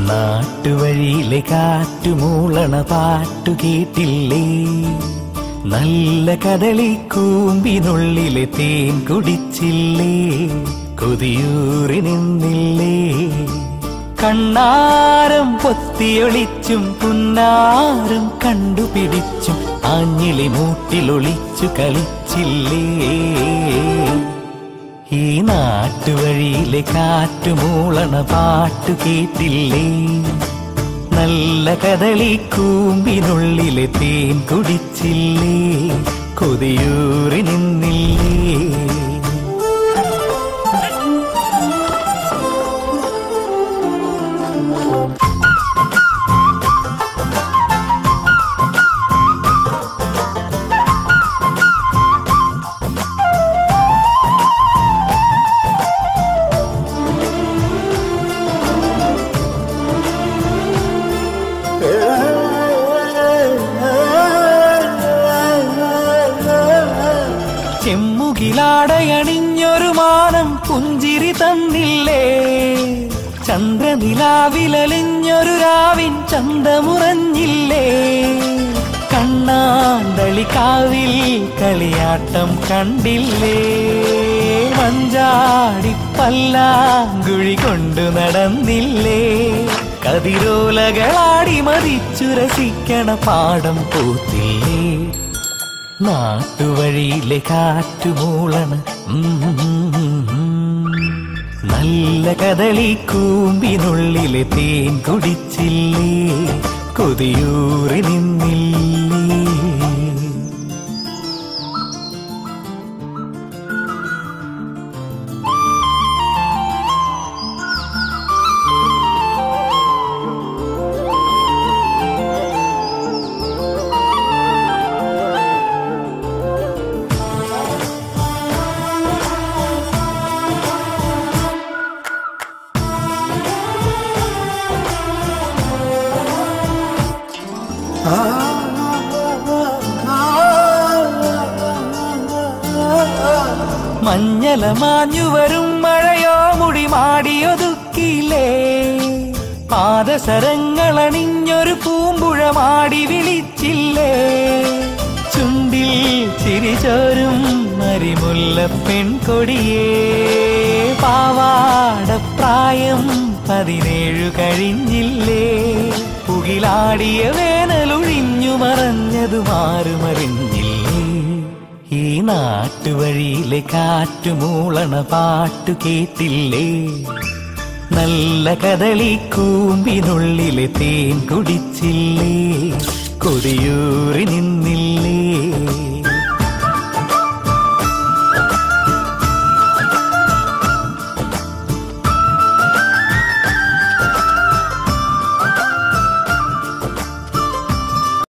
നാട്ടുവഴിയിലെ കാറ്റുമൂളണ പാട്ടു കേട്ടില്ലേ നല്ല കദളി കൂമ്പിനുള്ളിലെ തേൻ കുടിച്ചില്ലേ കൊതിയൂറി നിന്നില്ലേ കണ്ണാരം പൊത്തിയൊളിച്ചും പുന്നാരം കണ്ടുപിടിച്ചും ആഞ്ഞിലി മൂട്ടിലൊളിച്ചു കളിച്ചില്ലേ ഈ നാട്ടുവഴിയിലെ കാറ്റുമൂളണ പാട്ടു കേട്ടില്ലേ നല്ല കദളി കൂമ്പിനുള്ളിലെ തേൻ കുടിച്ചില്ലേ കൊതിയൂറി നിന്നില്ലേ ചെമ്മുകിലാടയണിഞ്ഞൊരു മാനം പുഞ്ചിരി തന്നില്ലേ ചന്ദ്രനിലാവിലലിഞ്ഞൊരു രാവിൻ ചന്തമുറഞ്ഞില്ലേ കണ്ണാന്തളി കാവിൽ കളിയാട്ടം കണ്ടില്ലേ മഞ്ചാടി പല്ലാങ്കുഴി കൊണ്ടു നടന്നില്ലേ കതിരോലകളാടി മതിച്ചു രസിക്കണ പാടം പൂത്തില്ലേ നാട്ടുവഴിയിലെ കാറ്റുമൂളണ് നല്ല കദളി കൂമ്പിനുള്ളിലെ തേൻ കുടിച്ചില്ലേ കൊതിയൂറി നിന്നില്ലേ മഞ്ഞല മാഞ്ഞു വരും മഴയോ മുടി മാടിയൊതുക്കിയില്ലേ പാദസരങ്ങളണിഞ്ഞൊരു പൂമ്പുഴ മാടി വിളിച്ചില്ലേ ചുണ്ടിൽ ചിരിചോരും മരിമുല്ല പെൺകൊടിയേ പാവാടപ്രായം പതിനേഴു കഴിഞ്ഞില്ലേ പുകിലാടിയ വേനലൊഴിഞ്ഞു മറഞ്ഞതു മാറുമറിഞ്ഞില്ലേ ഈ നാട്ടുവഴിയിലെ കാറ്റുമൂളണ പാട്ടു കേട്ടില്ലേ നല്ല കദളി കൂമ്പിനുള്ളിലെ തേൻ കുടിച്ചില്ലേ കൊതിയൂറി നിന്നില്ലേ